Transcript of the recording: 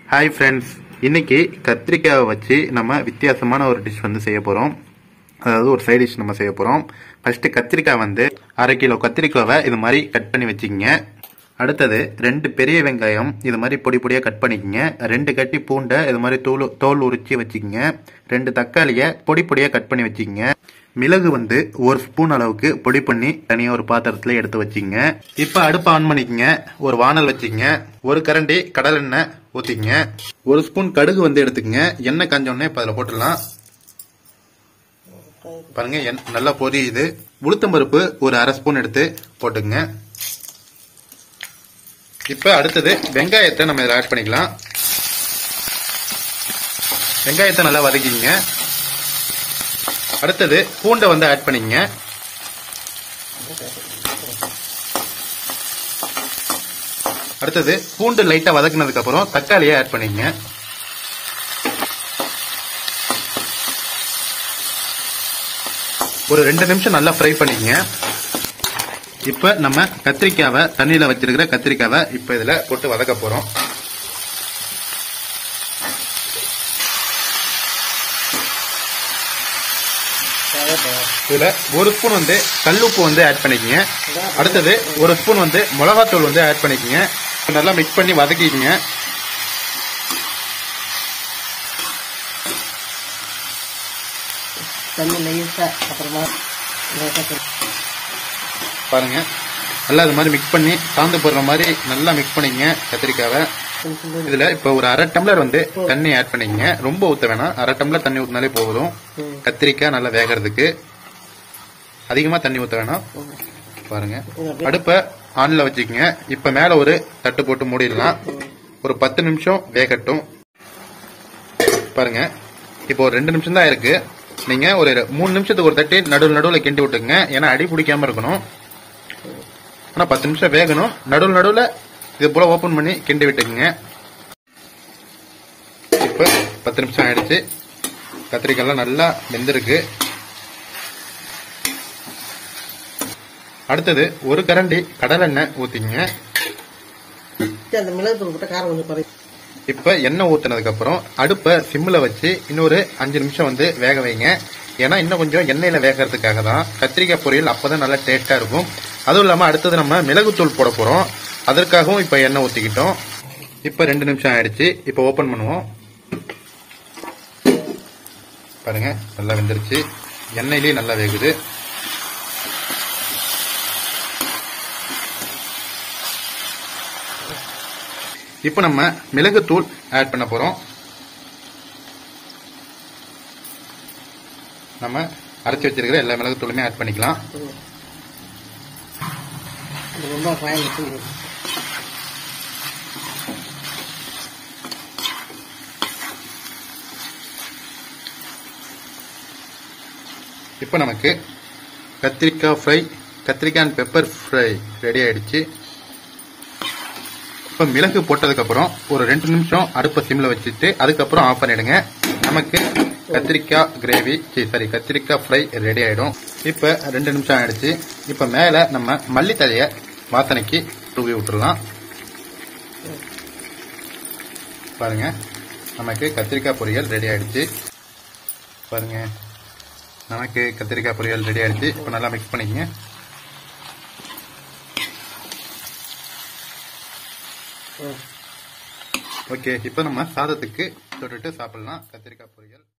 Hi friends இன்னைக்கு கத்திரிக்காயை வச்சு நம்ம வித்தியாசமான ஒரு டிஷ் வந்து செய்ய போகிறோம் அதாவது ஒரு சைட் டிஷ் நம்ம செய்ய போகிறோம் ஃபர்ஸ்ட் கத்திரிக்காய் வந்து அரை கிலோ கத்திரிக்காவை இது மாதிரி கட் பண்ணி வச்சுக்கோங்க அடுத்தது ரெண்டு பெரிய வெங்காயம் இது மாதிரி பொடி பொடியாக கட் பண்ணிக்கோங்க ரெண்டு கட்டி பூண்டை இது மாதிரி தோல் தோல் உரிச்சு வச்சுக்கோங்க ரெண்டு தக்காளியை பொடி பொடியாக கட் பண்ணி வச்சுக்கோங்க மிளகு வந்து ஒரு ஸ்பூன் அளவுக்கு பொடி பண்ணி தனியாக ஒரு பாத்திரத்தில் எடுத்து வச்சுக்கோங்க இப்போ அடுப்பை ஆன் பண்ணிக்கங்க ஒரு வானல் வச்சுக்கங்க ஒரு கரண்டி கடல் எண்ணெய் ஊற்றிக்கங்க ஒரு ஸ்பூன் கடுகு வந்து எடுத்துக்கங்க எண்ணெய் காஞ்சோடனே இப்போ அதில் போட்டுடலாம் பாருங்க எண்- நல்லா பொரியுது உளுத்தம்பருப்பு ஒரு அரை ஸ்பூன் எடுத்து போட்டுக்கங்க இப்போ அடுத்தது வெங்காயத்தை நம்ம இதில் ஆட் பண்ணிக்கலாம் வெங்காயத்தை நல்லா வதக்கிங்க அடுத்தது பூண்டை வந்து ஆட் பண்ணிக்கங்க அடுத்தது பூண்டு லைட்டா வதக்குனதுக்கு அப்புறம் தக்காளியை ஆட் பண்ணிக்கங்க ஒரு ரெண்டு நிமிஷம் நல்லா ஃப்ரை பண்ணிக்கங்க இப்ப நம்ம கத்திரிக்காவை தண்ணியில வச்சிருக்கிற கத்திரிக்காவை இப்ப இதுல போட்டு வதக்க போறோம் இதுல ஒரு ஸ்பூன் வந்து கல்லுப்பு வந்து ஆட் பண்ணிக்கங்க அடுத்தது ஒரு ஸ்பூன் வந்து மிளகாத்தூள் வந்து ஆட் பண்ணிக்கங்க நல்லா மிக்ஸ் பண்ணி வதக்கிக்கங்க தண்ணி லேசாக அப்புறமா லேசாக தண்ணி. பாருங்க நல்லா இது மாதிரி மிக்ஸ் பண்ணி சாந்து போடுற மாதிரி நல்லா மிக்ஸ் பண்ணிக்கங்க கத்திரிக்காவை கொஞ்சம் கொஞ்சம் இதுல இப்ப ஒரு அரை டம்ளர் வந்து தண்ணி ஆட் பண்ணிக்கங்க ரொம்ப ஊத்த வேணாம் அரை டம்ளர் தண்ணி ஊத்தினாலே போதும் ம். கத்திரிக்காய் நல்லா வேகறதுக்கு அதிகமா தண்ணி ஊத்த வேணாம் பாருங்க அடுப்பை ஆன்ல வச்சுக்கங்க இப்ப மேல ஒரு தட்டு போட்டு மூடிடலாம் ஒரு பத்து நிமிஷம் வேகட்டும் பாருங்க இப்போ ஒரு ரெண்டு நிமிஷம் தான் இருக்கு நீங்க ஒரு மூணு நிமிஷத்துக்கு ஒரு தட்டி நடுவில் நடுவில் கிண்டி விட்டுங்க ஏன்னா அடி பிடிக்காம இருக்கணும் ஆனா பத்து நிமிஷம் வேகணும் நடுவில் நடுவில் இது போல ஓபன் பண்ணி கிண்டி விட்டுக்குங்க இப்ப பத்து நிமிஷம் ஆயிடுச்சு கத்திரிக்காய்லாம் நல்லா வெந்திருக்கு அடுத்தது ஒரு கரண்டி கடலெண்ணெய் ஊத்திங்க சரி, அந்த மிளகு தூள் போட்ட காரம் கொஞ்சம் குறை இப்ப எண்ணெய் ஊத்துனதுக்கு அப்புறம் அடுப்பை சிம்ல வச்சு இன்னொரு அஞ்சு நிமிஷம் வந்து வேக வைங்க ஏன்னா இன்னும் கொஞ்சம் எண்ணெயில வேகறதுக்காக தான் கத்திரிக்காய் பொரியல் அப்பதான் நல்லா டேஸ்டா இருக்கும் அதுவும் இல்லாம அடுத்தது நம்ம மிளகுத்தூள் போட போறோம் அதற்காகவும் இப்ப எண்ணெய் ஊத்திக்கிட்டோம் இப்ப ரெண்டு நிமிஷம் ஆயிடுச்சு இப்ப ஓபன் பண்ணுவோம் பாருங்க நல்லா வெந்துருச்சு எண்ணெயிலேயே நல்லா வேகுது இப்போ நம்ம மிளகுத்தூள் ஆட் பண்ண போறோம் நம்ம அரைச்சி வச்சிருக்கிற எல்லா மிளகுத்தூளுமே ஆட் பண்ணிக்கலாம் ம். இது ரொம்ப ஃபைன் இருக்குது இப்போ நமக்கு கத்திரிக்காய் ஃப்ரை கத்திரிக்காய் அண்ட் பெப்பர் ஃப்ரை ரெடி ஆயிடுச்சு இப்போ மிளகு போட்டதுக்கப்புறம் ஒரு ரெண்டு நிமிஷம் அடுப்பை சிம்ல வச்சுட்டு அதுக்கப்புறம் ஆஃப் பண்ணிடுங்க நமக்கு கத்திரிக்காய் கிரேவி சாரி கத்திரிக்காய் ஃப்ரை ரெடி ஆயிடும் இப்போ ரெண்டு நிமிஷம் ஆயிடுச்சு இப்போ மேலே நம்ம மல்லித்தழையை வாசனைக்கு தூவி விட்டுறலாம் பாருங்க நமக்கு கத்திரிக்காய் பொரியல் ரெடி ஆயிடுச்சு பாருங்க நமக்கு கத்திரிக்காய் பொரியல் ரெடி ஆயிடுச்சு இப்போ நல்லா மிக்ஸ் பண்ணிக்கங்க ம். ஓகே இப்போ நம்ம சாதத்துக்கு தொட்டுட்டு சாப்பிடலாம் கத்திரிக்காய் பொரியல்